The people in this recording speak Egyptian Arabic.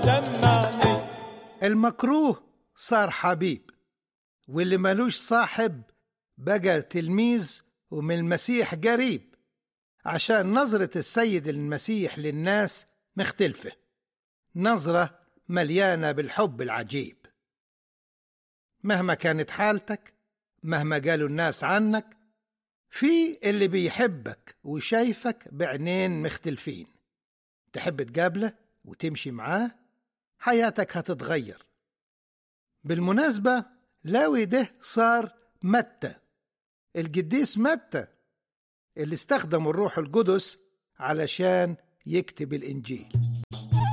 سمعني المكروه صار حبيب واللي ملوش صاحب بقى تلميذ ومن المسيح قريب عشان نظرة السيد المسيح للناس مختلفة نظرة مليانة بالحب العجيب مهما كانت حالتك مهما قالوا الناس عنك في اللي بيحبك وشايفك بعينين مختلفين تحب تقابله وتمشي معاه حياتك هتتغير بالمناسبة لاوي ده صار متى القديس متى اللي استخدم الروح القدس علشان يكتب الإنجيل